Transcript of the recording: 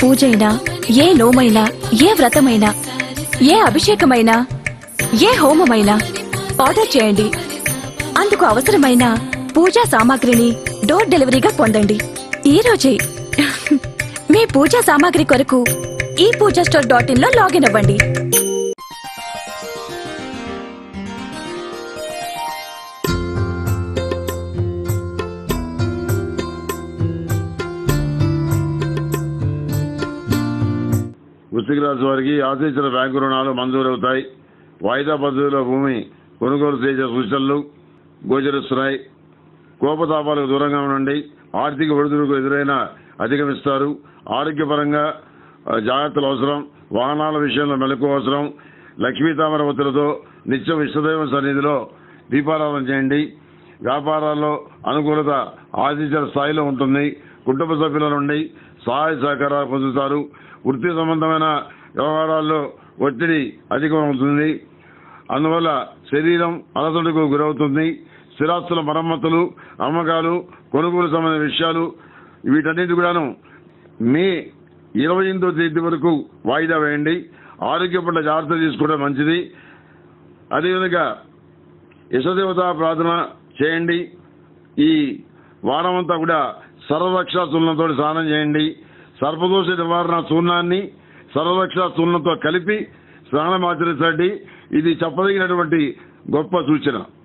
పూజైనా ఏ నోమైనా ఏ వ్రతమైనా ఏ అభిషేకమైనా ఏ హోమమైనా ఆర్డర్ చేయండి అందుకు అవసరమైన పూజా సామాగ్రిని డోర్ డెలివరీగా పొందండి ఈ రోజే మీ పూజా సామాగ్రి కొరకు ఈ పూజా స్టోర్ డాట్ ఇన్ లో లాగిన్ అవ్వండి వృశ్చిక రాశి వారికి ఆశించిన బ్యాంకు రుణాలు మంజూరవుతాయి వాయిదా పద్ధతిలో భూమి కొనుగోలు చేసే సూచనలు గోచరిస్తున్నాయి కోపతాపాలకు దూరంగా ఉండండి ఆర్థిక ఒడిదుడుకు ఎదురైనా అధిగమిస్తారు ఆరోగ్యపరంగా ఆ, జాగ్రత్తలు అవసరం వాహనాల విషయంలో మెలకు అవసరం లక్ష్మీ తామరవతులతో నిత్యం ఇష్టదైవ సన్నిధిలో దీపారాధన చేయండి వ్యాపారాల్లో అనుకూలత ఆశించిన స్థాయిలో ఉంటుంది కుటుంబ సభ్యుల నుండి సహాయ సహకారాలు పొందుతారు వృత్తి సంబంధమైన వ్యవహారాల్లో ఒత్తిడి అధికమవుతుంది అందువల్ల శరీరం అలసటకు గురవుతుంది స్థిరాస్తుల మరమ్మతులు అమ్మకాలు కొనుగోలు సంబంధించిన విషయాలు వీటన్నిటి కూడాను మే ఇరవై ఎనిమిదో తేదీ వరకు వాయిదా వేయండి ఆరోగ్య పట్ల జాగ్రత్త తీసుకోవడం మంచిది అదేవిధంగా యశదేవత ప్రార్థన చేయండి ఈ వారమంతా కూడా సర్వరక్ష చూర్ణంతో స్నానం చేయండి సర్పదోష నివారణ చూర్ణాన్ని సర్వరక్ష చూర్ణంతో కలిపి స్నానం ఆచరించండి ఇది చెప్పదగినటువంటి గొప్ప సూచన